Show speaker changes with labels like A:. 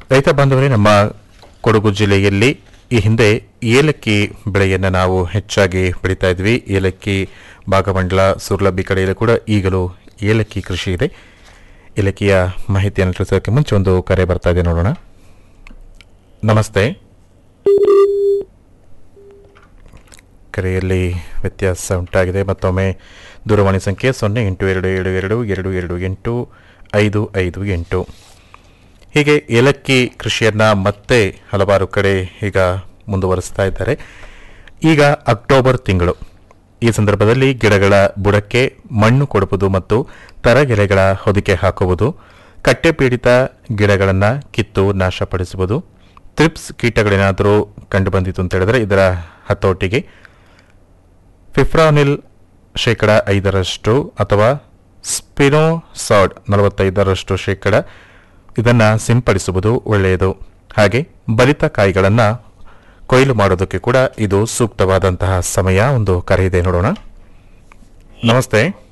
A: ರೈತ ಬಾಂಧವರೇ ನಮ್ಮ ಕೊಡಗು ಜಿಲ್ಲೆಯಲ್ಲಿ ಈ ಹಿಂದೆ ಏಲಕ್ಕಿ ಬೆಳೆಯನ್ನು ನಾವು ಹೆಚ್ಚಾಗಿ ಬೆಳೀತಾ ಇದ್ವಿ ಏಲಕ್ಕಿ ಭಾಗಮಂಡಲ ಸುರ್ಲಭಿ ಕಡೆಯಲ್ಲಿ ಕೂಡ ಈಗಲೂ ಏಲಕ್ಕಿ ಕೃಷಿ ಇದೆ ಏಲಕ್ಕಿಯ ಮಾಹಿತಿಯನ್ನು ತಿಳಿಸೋದಕ್ಕೆ ಮುಂಚೆ ಒಂದು ಕರೆ ಬರ್ತಾ ಇದೆ ನೋಡೋಣ ನಮಸ್ತೆ ಕರೆಯಲ್ಲಿ ವ್ಯತ್ಯಾಸ ಉಂಟಾಗಿದೆ ಮತ್ತೊಮ್ಮೆ ದೂರವಾಣಿ ಸಂಖ್ಯೆ ಸೊನ್ನೆ ಎಂಟು ಎರಡು ಏಳು ಎರಡು ಎರಡು ಎರಡು ಎಂಟು ಐದು ಐದು ಎಂಟು ಹೀಗೆ ಏಲಕ್ಕಿ ಕೃಷಿಯನ್ನ ಮತ್ತೆ ಹಲವಾರು ಕಡೆ ಈಗ ಮುಂದುವರಿಸ್ತಾ ಇದ್ದಾರೆ ಈಗ ಅಕ್ಟೋಬರ್ ತಿಂಗಳು ಈ ಸಂದರ್ಭದಲ್ಲಿ ಗಿಡಗಳ ಬುಡಕ್ಕೆ ಮಣ್ಣು ಕೊಡುವುದು ಮತ್ತು ತರಗೆಲೆಗಳ ಹೊದಿಕೆ ಹಾಕುವುದು ಕಟ್ಟೆ ಪೀಡಿತ ಗಿಡಗಳನ್ನು ಕಿತ್ತು ನಾಶಪಡಿಸುವುದು ತ್ರಿಪ್ಸ್ ಕೀಟಗಳೇನಾದರೂ ಕಂಡುಬಂದಿತು ಅಂತ ಹೇಳಿದ್ರೆ ಇದರ ಹತೋಟಿಗೆ ಫಿಫ್ರಾನಿಲ್ ಶೇಕಡ ಐದರಷ್ಟು ಅಥವಾ ಸ್ಪಿನೋಸಾಡ್ ನಲವತ್ತೈದರಷ್ಟು ಶೇಕಡ ಇದನ್ನು ಸಿಂಪಡಿಸುವುದು ಒಳ್ಳೆಯದು ಹಾಗೆ ಬಲಿತ ಕಾಯಿಗಳನ್ನು ಕೊಯ್ಲು ಮಾಡೋದಕ್ಕೆ ಕೂಡ ಇದು ಸೂಕ್ತವಾದಂತಹ ಸಮಯ ಒಂದು ಕರೆ ಇದೆ ನೋಡೋಣ ನಮಸ್ತೆ